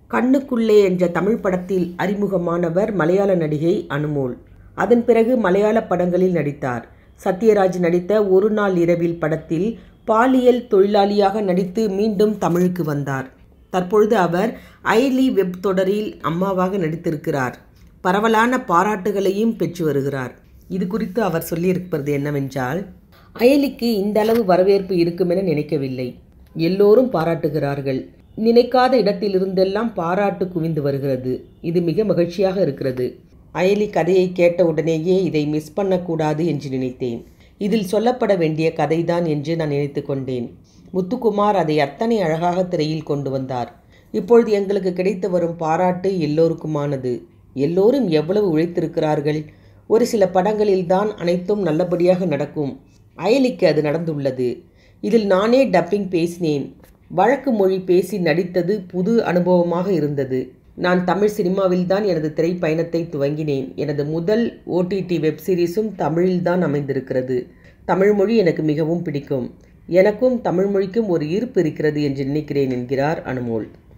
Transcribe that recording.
கண்ணுக்குள்ளே என்ற தமிழ் படத்தில் அறிமுகமானவர் மலையாள நடிகை அனுமோல் அதன் பிறகு மலையாள படங்களில் நடித்தார் சத்யராஜ் நடித்த ஒரு நாள் இரவில் படத்தில் பாலியல் தொழிலாளியாக நடித்து மீண்டும் தமிழுக்கு வந்தார் தற்பொழுது அவர் ஐலி வெப் தொடரில் அம்மாவாக நடித்திருக்கிறார் பரவலான பாராட்டுகளையும் பெற்று வருகிறார் இது குறித்து அவர் சொல்லியிருப்பது என்னவென்றால் அயலிக்கு இந்த அளவு வரவேற்பு இருக்கும் என நினைக்கவில்லை எல்லோரும் பாராட்டுகிறார்கள் நினைக்காத இடத்திலிருந்தெல்லாம் பாராட்டு குவிந்து வருகிறது இது மிக மகிழ்ச்சியாக இருக்கிறது அயலி கதையை கேட்ட உடனேயே இதை மிஸ் பண்ணக்கூடாது என்று நினைத்தேன் இதில் சொல்லப்பட வேண்டிய கதைதான் என்று நான் நினைத்து கொண்டேன் முத்துக்குமார் அதை அத்தனை அழகாக திரையில் கொண்டு வந்தார் இப்பொழுது எங்களுக்கு கிடைத்து வரும் பாராட்டு எல்லோருக்குமானது எல்லோரும் எவ்வளவு உழைத்திருக்கிறார்கள் ஒரு சில படங்களில்தான் அனைத்தும் நல்லபடியாக நடக்கும் அயலிக்கு அது நடந்துள்ளது இதில் நானே டப்பிங் பேசினேன் வழக்கு மொழி பேசி நடித்தது புது அனுபவமாக இருந்தது நான் தமிழ் சினிமாவில்தான் எனது திரைப்பயணத்தை துவங்கினேன் எனது முதல் ஓடிடி வெப் சீரிஸும் தமிழில்தான் அமைந்திருக்கிறது தமிழ் மொழி எனக்கு மிகவும் பிடிக்கும் எனக்கும் தமிழ் மொழிக்கும் ஒரு ஈர்ப்பு இருக்கிறது என்று நினைக்கிறேன் என்கிறார் அனுமோல்